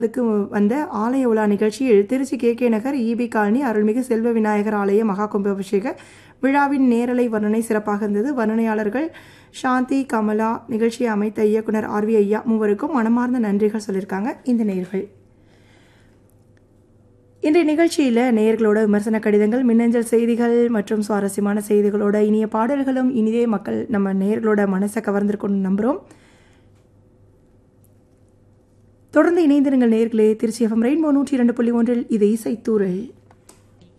அதுக்கு வந்த ஆலய உலா நிகழ்ச்சியில் Trichy K K Nagar EB colony அருள்மிகு செல்வ விநாயகர் ஆலய மகா கும்பாபிஷேக விழாவின் நேரலை வர்ணனை சிறப்பாக இருந்தது வர்ணனையாளர்கள் சாந்தி கமலா நிகழ்ச்சியை அமைத்த இயக்குனர் ஆர் வி ஐயா மூவருக்கும் மனமார்ந்த நன்றிகள் சொல்லியிருக்காங்க இந்த நேர்கள் இன்றைய நிகழ்ச்சியில் நேயர்களோட விமர்சன கடிதங்கள் மின்னஞ்சல் செய்திகள் மற்றும் சுவாரஸ்யமான செய்திகளோட இனிய பாடல்களும் இனிதே மக்கள் நம்ம நேயர்களோட மனசை கவர்ந்திருக்கும்னு நம்புகிறோம் தொடர்ந்து இணைந்திருங்கள் நேர்களே திருச்சி எஃப்எம் ரெயின்போ நூற்றி இரண்டு புள்ளி ஒன்றில் இது இசைத்தூரல்